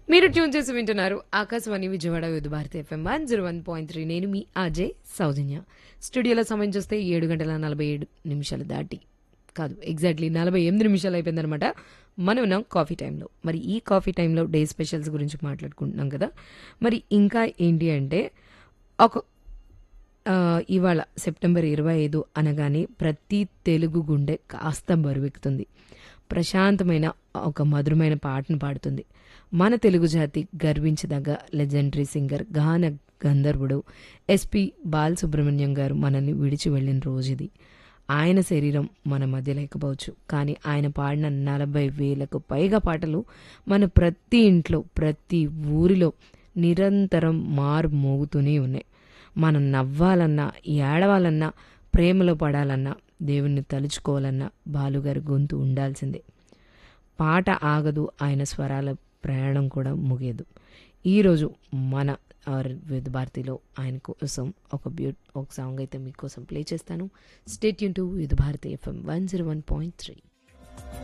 మీరు ట్యూన్ చేసి వింటున్నారు Akashvani Vijayawada Vividh Bharati FM one zero one point three నేను మీ అజయ్ సౌజన్య స్టూడియోలో సమయం చూస్తే ఏడు గంటల నలభై ఏడు నిమిషాలు దాటి కాదు ఎగ్జాక్ట్లీ నలభై ఎనిమిది నిమిషాలు అయిపోయిందనమాట మనం ఉన్నాం కాఫీ టైంలో మరి ఈ కాఫీ టైంలో డే స్పెషల్స్ గురించి మాట్లాడుకుంటున్నాం కదా మరి ఇంకా ఏంటి అంటే ఒక ఆ, ఇవాళ సెప్టెంబర్ ఇరవై ఐదు అనగానే ప్రతి తెలుగు గుండె కాస్త బరువెక్కుతుంది ప్రశాంతమైన ఒక మధురమైన పాటను పాడుతుంది మన తెలుగు జాతి గర్వించదగ్గ లెజెండరీ సింగర్ గాన గంధర్వుడు ఎస్పి బాలసుబ్రహ్మణ్యం గారు మనల్ని విడిచి వెళ్ళిన రోజు ఇది ఆయన శరీరం మన మధ్య లేకపోవచ్చు కానీ ఆయన పాడిన నలభై వేలకు పైగా పాటలు మన ప్రతి ఇంట్లో ప్రతి ఊరిలో నిరంతరం మారు మోగుతూనే ఉన్నాయి మనం నవ్వాలన్నా ఏడవాలన్నా ప్రేమలో పడాలన్నా దేవుణ్ణి తలుచుకోవాలన్నా బాలుగారి గొంతు ఉండాల్సిందే పాట ఆగదు ఆయన స్వరాల ప్రయాణం కూడా ముగియదు ఈరోజు మన ఆర్ విత్ భారతిలో ఆయన కోసం ఒక బ్యూ ఒక సాంగ్ అయితే మీకోసం ప్లే చేస్తాను స్టేట్ యూన్ to with Bharati FM one zero one point three